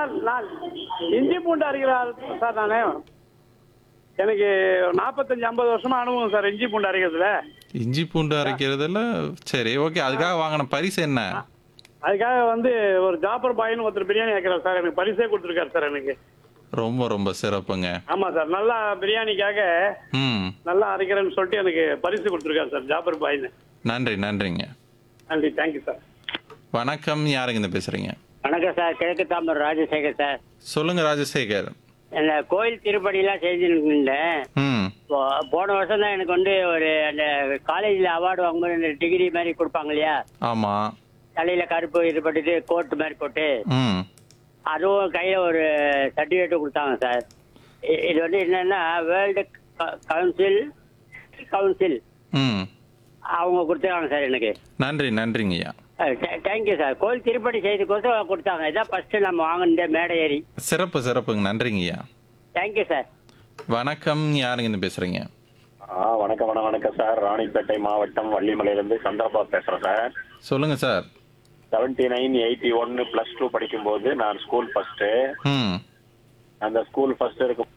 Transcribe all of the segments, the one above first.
sir நான் இஞ்சி பூண்டு அரைக்கிற ஆள் சார் நான் எனக்கு நாற்பத்தஞ்சு ஐம்பது வருஷமா அனுபவம் சார் இஞ்சி பூண்டு அரைக்கிறதுல இஞ்சி பூண்டு அரைக்கிறதுல சரி ஓகே அதுக்காக வாங்கின பரிசு என்ன அதுக்காக வந்து ஒரு ஜாப்பர் பாயின்னு ஒருத்தர் பிரியாணி வைக்கிறார் சார் எனக்கு பரிசே கொடுத்துருக்காரு சார் எனக்கு ரொம்ப ரொம்ப சிறப்புங்க ஆமா சார் நல்லா பிரியாணிக்காக ம் நல்லா அரைக்கிறேன்னு சொல்லிட்டு எனக்கு பரிசு கொடுத்துருக்காரு சார் ஜாப்பர் பாயின்னு நன்றி நன்றிங்க நன்றி தேங்க்யூ சார் வணக்கம் யாருங்க இந்த பேசுறீங்க வணக்கம் சார் கிழக்கு தாம்பரம் ராஜசேகர் சார் சொல்லுங்க ராஜசேகர் இந்த கோயில் திருப்பணிலாம் செஞ்சுருந்தேன் ம் போ- போன வருஷம் தான் எனக்கு வந்து ஒரு அந்த காலேஜில் அவார்டு வாங்கும்போது இந்த டிகிரி மாதிரி கொடுப்பாங்க இல்லையா ஆமா தலையில கருப்பு இது பட்டுட்டு கோட் மாதிரி போட்டு ம் அதுவும் கையில ஒரு சர்டிஃபிகேட்டும் கொடுத்தாங்க சார் இ- இது வந்து என்னன்னா வேர்ல்டு கவுன்சில் கவுன்சில் ம் அவங்க கொடுத்தாங்க சார் எனக்கு நன்றி நன்றிங்கய்யா தேங்க்யூ சார் கோயில் திருப்பணி செய்ததுக்கோசம் கொடுத்தாங்க இதான் ஃபர்ஸ்ட் நம்ம வாங்கின மேடை ஏறி சிறப்பு சிறப்புங்க நன்றிங்கய்யா தேங்க்யூ சார் வணக்கம் யாருங்க இந்த பேசுறீங்க ஆ வணக்கம் வணக்கம் வணக்கம் சார் ராணிப்பேட்டை மாவட்டம் வள்ளிமலையிலிருந்து சந்திரபாபு பேசுறேன் சார் சொல்லுங்க சார் செவன்டி நைன் எயிட்டி ஒன்னு பிளஸ் டூ படிக்கும்போது நான் ஸ்கூல் ஃபர்ஸ்ட் ம் அந்த ஸ்கூல் ஃபர்ஸ்ட் இருக்கும்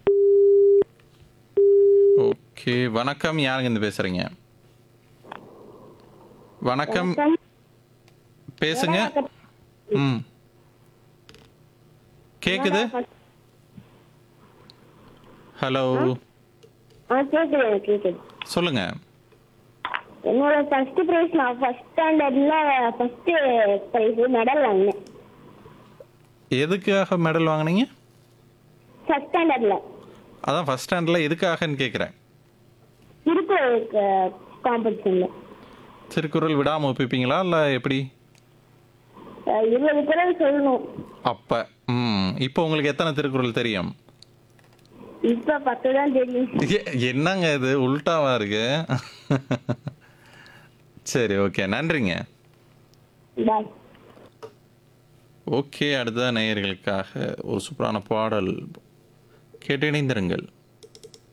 ஓகே வணக்கம் யாருங்க இந்த பேசுறீங்க வணக்கம் பேசுங்க ம் கேக்குது ஹலோ ஆ கேக்குது எனக்கு கேக்குது சொல்லுங்க என்னோட ஃபர்ஸ்ட் ப்ரைஸ் நான் ஃபர்ஸ்ட் ஸ்டாண்டர்ட்ல ஃபர்ஸ்ட் ப்ரைஸ் மெடல் வாங்கினேன் எதுக்காக மெடல் வாங்குனீங்க ஃபர்ஸ்ட் ஸ்டாண்டர்ட்ல அதான் ஃபர்ஸ்ட் ஸ்டாண்டர்டில் எதுக்காகன்னு கேட்குறேன் திருக்குறள் காம்படிஷன்ல திருக்குறள் விடாமல் ஒப்பிப்பீங்களா இல்லை எப்படி இருபது குரல் சொல்லணும் அப்போ ம் இப்போ உங்களுக்கு எத்தனை திருக்குறள் தெரியும் இப்ப பத்து தான் தெரியும் எ- என்னங்க இது உல்டாவா இருக்கு சரி ஓகே நன்றிங்க பாய் ஓகே அடுத்த நேயர்களுக்காக ஒரு சூப்பரான பாடல் கேட்டு இணைந்திருங்கள்